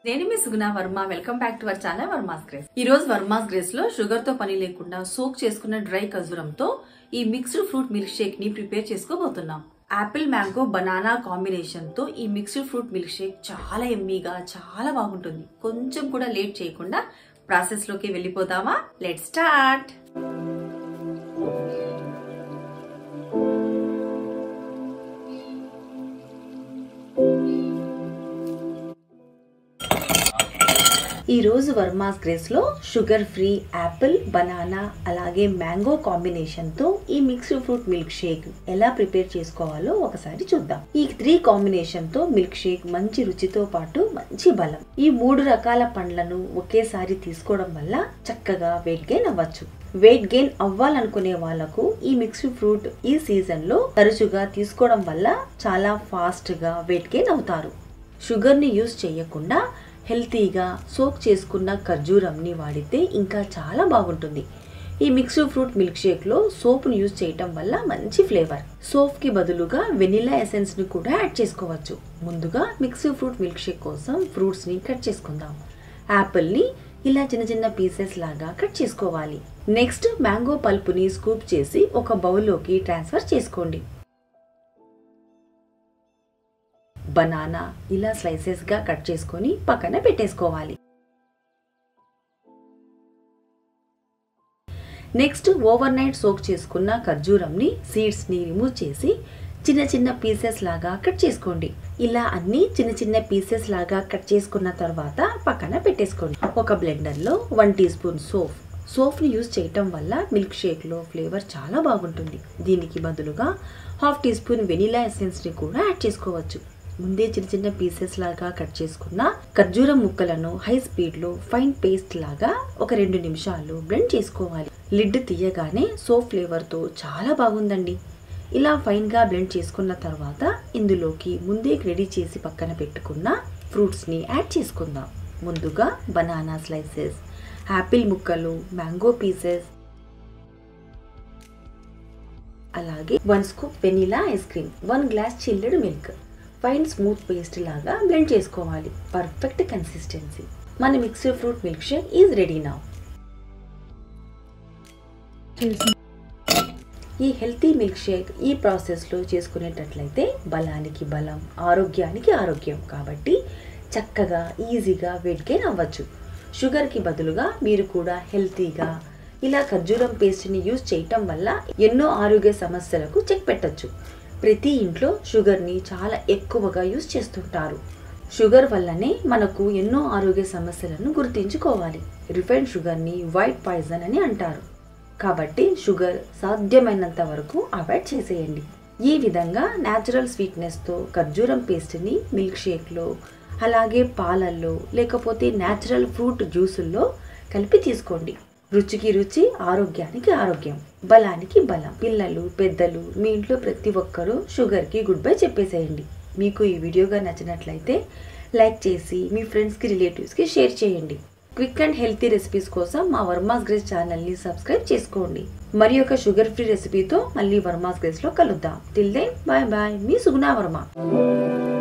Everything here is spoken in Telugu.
నేను మీ Suguna Varma welcome back to our channel Varma's grace ఈ రోజు వర్మాస్ గ్రేస్ లో షుగర్ తో పని లేకుండా సోక్ చేసుకున్న డ్రై ఖజూరంతో ఈ మిక్స్డ్ ఫ్రూట్ మిల్క్ షేక్ ని ప్రిపేర్ చేసుకోబోతున్నాం యాపిల్ మ్యాంగో బనానా కాంబినేషన్ తో ఈ మిక్స్డ్ ఫ్రూట్ మిల్క్ షేక్ చాలా ఎమ్మీగా చాలా బాగుంటుంది కొంచెం కూడా లేట్ చేయకుండా ప్రాసెస్ లోకి వెళ్ళిపోదామా లెట్ స్టార్ట్ ఈ రోజు వర్మాస్ గ్రేస్ లో షుగర్ ఫ్రీ యాపిల్ బనానా అలాగే మ్యాంగో కాంబినేషన్ తో ఈ మిక్స్డ్ ఫ్రూట్ మిల్క్ షేక్ ఎలా ప్రిపేర్ చేసుకోవాలో ఒకసారి చూద్దాం ఈ త్రీ కాంబినేషన్ తో మిల్క్ షేక్ మంచి రుచితో పాటు మంచి బలం ఈ మూడు రకాల పండ్లను ఒకేసారి తీసుకోవడం వల్ల చక్కగా వెయిట్ గెయిన్ అవ్వచ్చు వెయిట్ గెయిన్ అవ్వాలనుకునే వాళ్లకు ఈ మిక్స్డ్ ఫ్రూట్ ఈ సీజన్ లో తరచుగా తీసుకోవడం వల్ల చాలా ఫాస్ట్ గా వెయిట్ గెయిన్ అవుతారు షుగర్ ని యూజ్ చేయకుండా హెల్తీగా సోక్ చేసుకున్న ఖర్జూరంని వాడితే ఇంకా చాలా బాగుంటుంది ఈ మిక్స్డ్ ఫ్రూట్ మిల్క్ షేక్లో సోప్ను యూజ్ చేయటం వల్ల మంచి ఫ్లేవర్ సోప్కి బదులుగా వెనిలా ఎసెన్స్ని కూడా యాడ్ చేసుకోవచ్చు ముందుగా మిక్స్డ్ ఫ్రూట్ మిల్క్ షేక్ కోసం ఫ్రూట్స్ని కట్ చేసుకుందాం యాపిల్ని ఇలా చిన్న చిన్న పీసెస్ లాగా కట్ చేసుకోవాలి నెక్స్ట్ మ్యాంగో పల్పుని స్కూప్ చేసి ఒక బౌల్లోకి ట్రాన్స్ఫర్ చేసుకోండి బనానా ఇలా స్లైసెస్ గా కట్ చేసుకొని పక్కన పెట్టేసుకోవాలి నెక్స్ట్ ఓవర్ నైట్ సోక్ చేసుకున్న ఖర్జూరంని సీడ్స్ ని రిమూవ్ చేసి చిన్న చిన్న పీసెస్ లాగా కట్ చేసుకోండి ఇలా అన్ని చిన్న చిన్న పీసెస్ లాగా కట్ చేసుకున్న తర్వాత పక్కన పెట్టేసుకోండి ఒక బ్లెండర్ లో వన్ టీ స్పూన్ సోప్ సోప్ ని యూజ్ చేయటం వల్ల మిల్క్ షేక్ లో ఫ్లేవర్ చాలా బాగుంటుంది దీనికి బదులుగా half teaspoon vanilla essence ని కూడా యాడ్ చేసుకోవచ్చు ముందే చిన్న చిన్న పీసెస్ లాగా కట్ చేసుకున్న ఖర్జూరం ముక్కలను హై స్పీడ్ లో ఫైన్ పేస్ట్ లాగా ఒక రెండు నిమిషాలు బ్లెండ్ చేసుకోవాలి లిడ్ తీయగానే సోప్ ఫ్లేవర్ తో చాలా బాగుందండి ఇలా ఫైన్ గా బ్లెండ్ చేసుకున్న తర్వాత ఇందులోకి ముందే రెడీ చేసి పక్కన పెట్టుకున్న ఫ్రూట్స్ ని యాడ్ చేసుకుందాం ముందుగా బనానా స్లైసెస్ యాపిల్ ముక్కలు మ్యాంగో పీసెస్ అలాగే one scoop vanilla ice cream one glass chilled milk fine smooth paste లాగా బ్లెండ్ చేసుకోవాలి పర్ఫెక్ట్ కన్సిస్టెన్సీ మన mixed fruit milk shake is ready now ఈ హెల్తీ మిల్క్ షేక్ ఈ ప్రాసెస్లో చేసుకునేటట్లయితే బలానికి బలం ఆరోగ్యానికి ఆరోగ్యం కాబట్టి చక్కగా ఈజీగా వెయిట్ గెయిన్ అవ్వచ్చు షుగర్కి బదులుగా మీరు కూడా హెల్తీగా ఇలా ఖర్జూరం పేస్ట్ని యూజ్ చేయటం వల్ల ఎన్నో ఆరోగ్య సమస్యలకు చెక్ పెట్టచ్చు ప్రతి ఇంట్లో షుగర్ని చాలా ఎక్కువగా యూజ్ చేస్తుంటారు షుగర్ వల్లనే మనకు ఎన్నో ఆరోగ్య సమస్యలను గుర్తించుకోవాలి రిఫైన్డ్ షుగర్ని వైట్ పాయిజన్ అని అంటారు కాబట్టి షుగర్ సాధ్యమైనంత వరకు అవాయిడ్ చేసేయండి ఈ విధంగా న్యాచురల్ స్వీట్నెస్తో ఖర్జూరం పేస్ట్ని మిల్క్ షేక్లో అలాగే పాలల్లో లేకపోతే న్యాచురల్ ఫ్రూట్ జ్యూసుల్లో కలిపి తీసుకోండి రుచికి రుచి ఆరోగ్యానికి ఆరోగ్యం బలానికి బలం పిల్లలు పెద్దలు మీ ఇంట్లో ప్రతి ఒక్కరూ షుగర్కి గుడ్ బై చెప్పేసేయండి మీకు ఈ వీడియోగా నచ్చినట్లయితే లైక్ చేసి మీ ఫ్రెండ్స్కి రిలేటివ్స్కి షేర్ చేయండి క్విక్ అండ్ హెల్తీ రెసిపీస్ కోసం మా వర్మాస్ గ్రేస్ ఛానల్ని సబ్స్క్రైబ్ చేసుకోండి మరి ఒక షుగర్ ఫ్రీ రెసిపీతో మళ్ళీ వర్మాస్ గ్రేస్లో కలుద్దాం టిల్ దెన్ బాయ్ బాయ్ మీ సుగుణా వర్మ